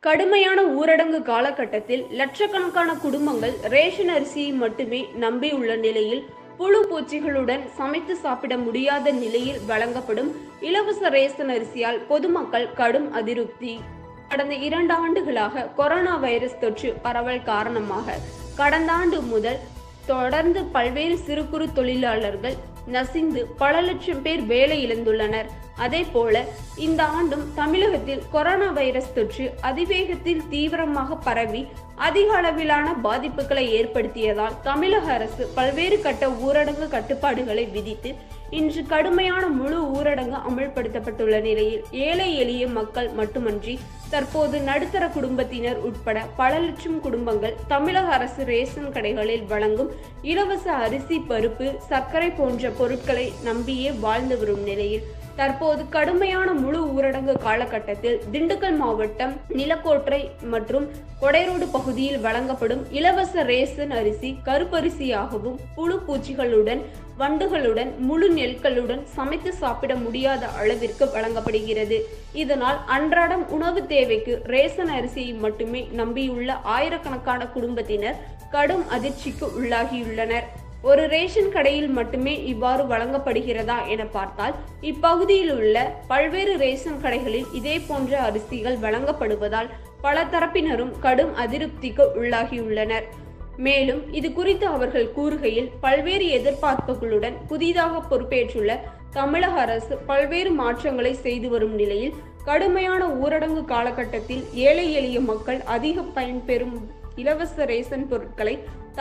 கடுமையான ஊரடங்கு காலகட்டத்தில் லட்சக்கணக்கான குடும்பங்கள் ரேஷன் அரிசியை மட்டுமே நம்பியுள்ள நிலையில் புழு பூச்சிகளுடன் சமைத்து சாப்பிட முடியாத நிலையில் வழங்கப்படும் இலவச ரேஷன் அரிசியால் பொதுமக்கள் கடும் அதிருப்தி கடந்த இரண்டு ஆண்டுகளாக கொரோனா வைரஸ் தொற்று பரவல் காரணமாக கடந்த ஆண்டு முதல் தொடர்ந்து பல்வேறு சிறு குறு தொழிலாளர்கள் நசிந்து பல லட்சம் பேர் வேலை இழந்துள்ளனர் அதே போல இந்த ஆண்டும் தமிழகத்தில் கொரோனா வைரஸ் தொற்று அதிவேகத்தில் தீவிரமாக பரவி அதிக அளவிலான பாதிப்புகளை ஏற்படுத்தியதால் தமிழக அரசு பல்வேறு கட்ட ஊரடங்கு கட்டுப்பாடுகளை விதித்து இன்று கடுமையான முழு ஊரடங்கு அமல்படுத்தப்பட்டுள்ள நிலையில் ஏழை எளிய மக்கள் மட்டுமன்றி தற்போது நடுத்தர குடும்பத்தினர் உட்பட பல லட்சம் குடும்பங்கள் தமிழக அரசு ரேஷன் கடைகளில் வழங்கும் இலவச அரிசி பருப்பு சர்க்கரை போன்ற பொருட்களை நம்பியே வாழ்ந்து வரும் நிலையில் தற்போது கடுமையான முழு ஊரடங்கு காலகட்டத்தில் திண்டுக்கல் மாவட்டம் நிலக்கோட்டை மற்றும் கொடைரோடு பகுதியில் வழங்கப்படும் இலவச ரேசன் அரிசி கருப்பரிசியாகவும் புழு பூச்சிகளுடன் வண்டுகளுடன் முழு நெற்களுடன் சமைத்து சாப்பிட முடியாத அளவிற்கு வழங்கப்படுகிறது இதனால் அன்றாடம் உணவு தேவைக்கு ரேசன் அரிசியை மட்டுமே நம்பியுள்ள ஆயிரக்கணக்கான குடும்பத்தினர் கடும் அதிர்ச்சிக்கு உள்ளாகியுள்ளனர் ஒரு ரேஷன் கடையில் மட்டுமே இவ்வாறு வழங்கப்படுகிறதா என பார்த்தால் இப்பகுதியில் உள்ள பல்வேறு ரேஷன் கடைகளில் இதே போன்ற அரிசிகள் வழங்கப்படுவதால் பல தரப்பினரும் கடும் அதிருப்திக்கு உள்ளாகியுள்ளனர் மேலும் இது குறித்து அவர்கள் கூறுகையில் பல்வேறு எதிர்பார்ப்புகளுடன் புதிதாக பொறுப்பேற்றுள்ள தமிழக அரசு பல்வேறு மாற்றங்களை செய்து வரும் நிலையில் கடுமையான ஊரடங்கு காலகட்டத்தில் ஏழை எளிய மக்கள் அதிக பயன்பெறும் இலவச ரேசன் பொருட்களை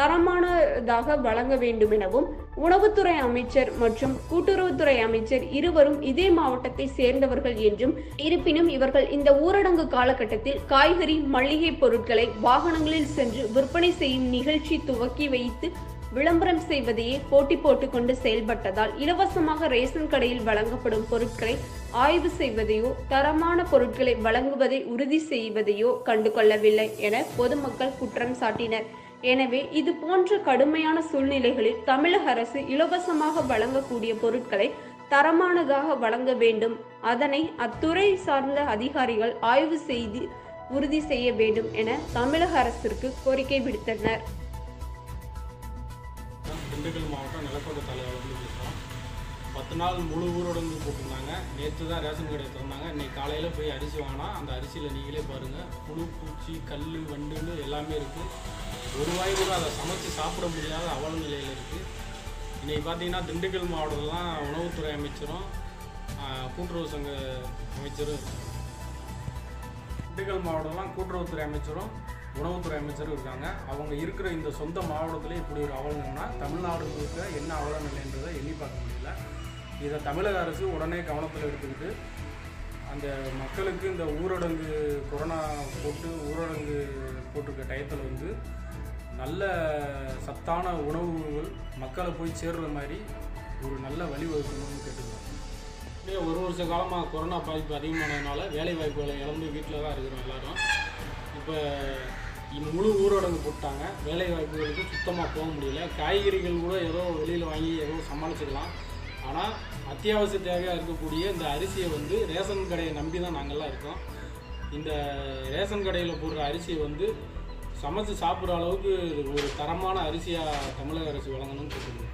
தரமானதாக வழங்க வேண்டும் எனவும் உணவுத்துறை அமைச்சர் மற்றும் கூட்டுறவுத்துறை அமைச்சர் இருவரும் இதே மாவட்டத்தை சேர்ந்தவர்கள் என்றும் இருப்பினும் இவர்கள் இந்த ஊரடங்கு காலகட்டத்தில் காய்கறி மளிகை பொருட்களை வாகனங்களில் சென்று விற்பனை செய்யும் நிகழ்ச்சி துவக்கி வைத்து விளம்பரம் செய்வதையே போட்டி போட்டுக்கொண்டு செயல்பட்டதால் இலவசமாக ரேஷன் கடையில் வழங்கப்படும் பொருட்களை ஆய்வு செய்வதையோ தரமான பொருட்களை வழங்குவதை உறுதி செய்வதையோ கண்டுகொள்ளவில்லை என பொதுமக்கள் குற்றம் சாட்டினர் எனவே இது போன்ற கடுமையான சூழ்நிலைகளில் தமிழக அரசு இலவசமாக வழங்கக்கூடிய பொருட்களை தரமானதாக வழங்க வேண்டும் அதனை அத்துறை சார்ந்த அதிகாரிகள் ஆய்வு செய்து உறுதி செய்ய வேண்டும் என தமிழக அரசிற்கு கோரிக்கை விடுத்தனர் திண்டுக்கல் மாவட்டம் நிலக்கோட்டை தலைவர்லேருந்து பேசுகிறோம் பத்து நாள் முழு ஊரடங்கு போட்டிருந்தாங்க நேற்று தான் ரேஷன் கடை திறந்தாங்க இன்னைக்கு காலையில் போய் அரிசி வாங்கினா அந்த அரிசியில் நீங்களே பாருங்கள் புழு பூச்சி கல் வண்டுன்னு எல்லாமே இருக்குது ஒரு வாய் கூட அதை சமைச்சு சாப்பிட முடியாத அவல நிலையில் இருக்குது இன்றைக்கி பார்த்தீங்கன்னா திண்டுக்கல் மாவட்டத்தில் தான் உணவுத்துறை அமைச்சரும் ஆஹ், கூட்டுறவு சங்க அமைச்சரும் இருக்காங்க. திண்டுக்கல் மாவட்டம்லாம் கூட்டுறவுத்துறை அமைச்சரும் உணவுத்துறை அமைச்சரும் இருக்காங்க அவங்க இருக்கிற இந்த சொந்த மாவட்டத்திலே இப்படி ஒரு அவலங்கள்னா தமிழ்நாடு முழுக்க என்ன அவல நிலைன்றதை எண்ணி பார்க்க முடியல இதை தமிழக அரசு உடனே கவனத்தில் எடுத்துக்கிட்டு அந்த மக்களுக்கு இந்த ஊரடங்கு கொரோனா போட்டு ஊரடங்கு போட்டிருக்க டயத்தில் வந்து நல்ல சத்தான உணவுகள் மக்களை போய் சேர்ற மாதிரி ஒரு நல்ல வழிவகுக்கணும்னு கேட்டுக்கிறோம் அப்படியே ஒரு வருஷ காலமாக கொரோனா பாதிப்பு அதிகமானதுனால வேலை வாய்ப்புகளை இழந்து வீட்டில் தான் இருக்கிறோம் எல்லாரும் இப்போ முழு ஊரடங்கு போட்டாங்க வேலை வாய்ப்புகளுக்கு சுத்தமாக போக முடியல காய்கறிகள் கூட ஏதோ வெளியில் வாங்கி ஏதோ சமாளிச்சுக்கலாம் ஆனால் அத்தியாவசிய தேவையாக இருக்கக்கூடிய இந்த அரிசியை வந்து ரேஷன் கடையை நம்பி தான் நாங்கள்லாம் இருக்கோம் இந்த ரேஷன் கடையில் போடுற அரிசியை வந்து சமைச்சு சாப்பிட்ற அளவுக்கு ஒரு தரமான அரிசியாக தமிழக அரசு வழங்கணும்னு கேட்டுக்கிறோம்